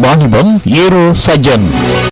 வாணிபம் ஏரோ சஜன்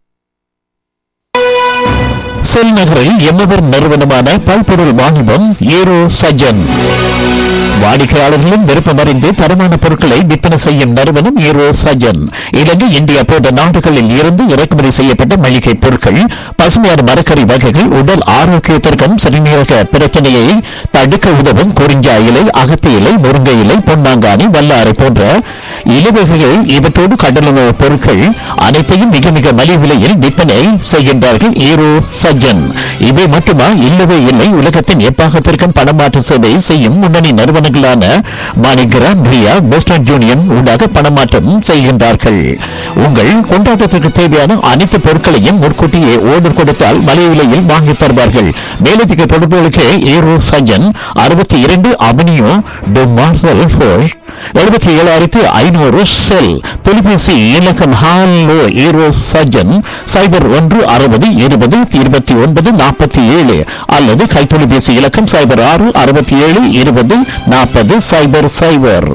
செல் நகரில் எம்மவர் நிறுவனமான பல்பொருள் வாணிபம் ஏரோ சஜன் வாடிக்கையாளர்களும் விருப்பமறிந்து தரமான பொருட்களை விற்பனை செய்யும் நிறுவனம் ஏரோ சஜன் இலங்கை இந்தியா போன்ற நாடுகளில் இருந்து இறக்குமதி செய்யப்பட்ட மளிகை பொருட்கள் பசுமையான மரக்கறி வகைகள் உடல் ஆரோக்கியத்திற்கும் சிறுநீரக பிரச்சனையை தடுக்க உதவும் குறிஞ்சா இலை அகத்தி இலை முருங்கை இலை பொன்னாங்கானி வல்லாறு போன்ற இலவகைகள் இவற்றோடு கடலுணவு பொருட்கள் அனைத்தையும் மிக மிக மலிவு விலையில் விற்பனை செய்கின்றார்கள் ஈரோ சஜ்ஜன் இவை மட்டுமா இல்லவே இல்லை உலகத்தின் எப்பாகத்திற்கும் பணமாற்று சேவை செய்யும் முன்னணி நிறுவனங்களான மாணிகிராம் ரியா வெஸ்டர்ன் யூனியன் ஊடாக பணமாற்றம் செய்கின்றார்கள் உங்கள் கொண்டாட்டத்திற்கு தேவையான அனைத்து பொருட்களையும் முன்கூட்டியே ஓர்டர் கொடுத்தால் மலிவு விலையில் வாங்கித் தருவார்கள் மேலதிக தொடர்புகளுக்கு ஈரோ சஜ்ஜன் அறுபத்தி இரண்டு அவனியோ டு மார்சல் ஃபோஷ் எழுபத்தி ஏழாயிரத்தி ஐநூறு செல் தொலைபேசி இலக்கம் ஹாலோ ஈரோ சஜன் சைபர் ஒன்று அறுபது இருபது இருபத்தி ஒன்பது நாற்பத்தி ஏழு அல்லது கைத்தொலைபேசி இலக்கம் சைபர் ஆறு அறுபத்தி ஏழு இருபது நாற்பது சைபர் சைபர்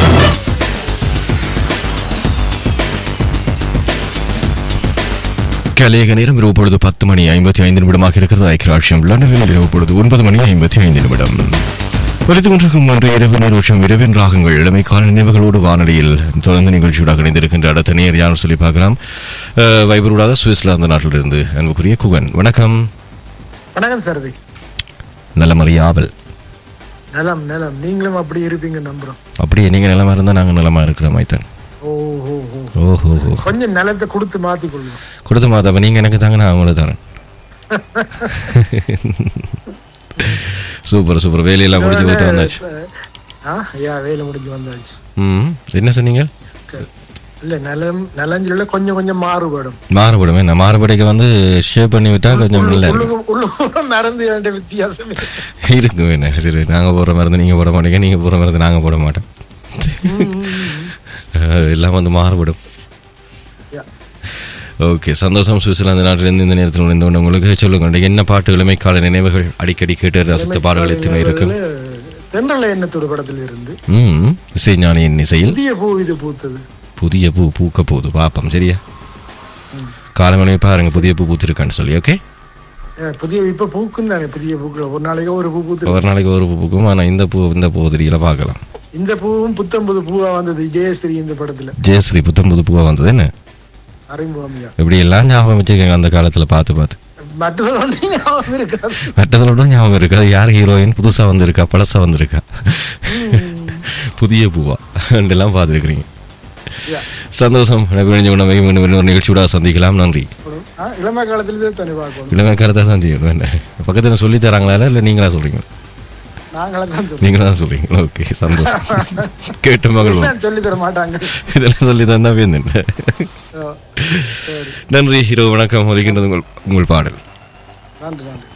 கலையக நேரம் இரவு பொழுது பத்து மணி ஐம்பத்தி ஐந்து நிமிடமாக இருக்கிறது ஐக்கியராட்சியம் லண்டனில் இரவு பொழுது ஒன்பது மணி ஐம்பத்தி ஐந்து நிமிடம் ஒலித்து கொண்டிருக்கும் ஒன்று இரவு நிறுவனம் இரவின் ராகங்கள் இளமைக்கால நினைவுகளோடு வானொலியில் தொடர்ந்து நிகழ்ச்சியோட இணைந்திருக்கின்ற அடுத்த நேர் யாரும் சொல்லி பார்க்கலாம் அஹ், வைபரூடாக சுவிட்சர்லாந்து நாட்டிலிருந்து அன்புக்குரிய குகன் வணக்கம் வணக்கம் சாரதி நலமறிய ஆவல் நலம் நலம் நீங்களும் அப்படி இருப்பீங்க நம்புறோம் அப்படியே நீங்க நிலமா இருந்தா நாங்க நிலமா இருக்கிற மைத்தன் ஓ ஓ ஓ ஓஹோ ஹோ கொஞ்சம் நிலத்தை கொடுத்து மாத்தி கொள்ளும் கொடுத்த மாதா நீங்க எனக்கு தாங்க நான் உங்களுக்கு தரேன் சூப்பர் சூப்பர் வேலையெல்லாம் முடிச்சு போயிட்டு வந்தாச்சு ஆ ஐயா வேலை முடிஞ்சு வந்தாச்சு ம் என்ன சொன்னீங்க இல்ல நிலம் நிலஞ்சில கொஞ்சம் கொஞ்சம் மாறுபடும் மாறுபடும் என்ன மாறுபடைக்கு வந்து ஷேப் பண்ணி விட்டா கொஞ்சம் நல்லா இருக்கும் உள்ளுக்கு உள்ளுக்கு நடந்து வேண்டிய வித்தியாசம் இருக்கு. இருக்கும் என்ன சரி நாங்கள் போடுற மருந்து நீங்கள் போட மாட்டீங்க நீங்கள் போடுற மருந்து நாங்கள் போட மாட்டோம் அஹ் எல்லாம் வந்து மாறுபடும் யா. ஓகே சந்தோஷம் சுவிட்சர்லாந்து நாட்டிலிருந்து இந்த நேரத்தில் நுழைந்து கொண்டு உங்களுக்கு சொல்லுங்க என்ன பாட்டுகளுமே கால நினைவுகள் அடிக்கடி கேட்டு ரசித்த பாடல்கள் எத்தனை இருக்கும் தென்றல எண்ணத்தோட படத்துல இருந்து ம் இசை ஞானியின் இசையில் புதிய பூ இது பூத்தது புதிய பூ பூக்க போகுது பாப்போம் சரியா காலமணியை பாருங்க புதிய பூ பூத்திருக்கான்னு சொல்லி ஓகே ஏ, புதிய இப்ப பூக்கும் தானே புதிய பூக்கள் ஒரு நாளைக்கு ஒரு பூ பூத்து ஒரு நாளைக்கு ஒரு பூ பூக்கும் ஆனால் இந்த பூ இந்த பூ தெரியல பார்க்கலாம் இந்த பூவும் புத்தம்பது பூவா வந்தது ஜெயஸ்ரீ இந்த படத்துல ஜெயஸ்ரீ புத்தம் புது பூவா வந்தது என்ன அறிமுகம்யா இப்படி எல்லாம் ஞாபகம் வச்சிருக்காங்க அந்த காலத்தில் பார்த்து பார்த்து மற்றதோட ஒன்றும் ஞாபகம் இருக்காது மற்றதோட ஞாபகம் இருக்கா யார் ஹீரோயின் புதுசாக வந்திருக்கா பழசாக வந்திருக்கா புதிய பூவா எல்லாம் பார்த்துருக்குறீங்க யா. சந்தோஷம் விழிஞ்ச உணவை மீண்டும் இன்னொரு நிகழ்ச்சியோட சந்திக்கலாம் நன்றி ஆ, இளமை காலத்துல தனி பார்க்கணும் இளமை கருத்தாக தான் செய்யணும் என்ன பக்கத்தில் சொல்லி தராங்களா இல்லை நீங்களா சொல்றீங்க நாங்களே தான் சொல்றோம் நீங்களா தான் சொல்றீங்க ஓகே சந்தோஷம் கேட்டு மகிழ்வோம் நான் சொல்லி தர மாட்டாங்க இதெல்லாம் சொல்லி தந்தா வேந்தேன் ஆ, சரி நன்றி ஹீரோ வணக்கம் ஒலிக்கின்றது உங்கள் உங்கள் பாடல் நன்றி நன்றி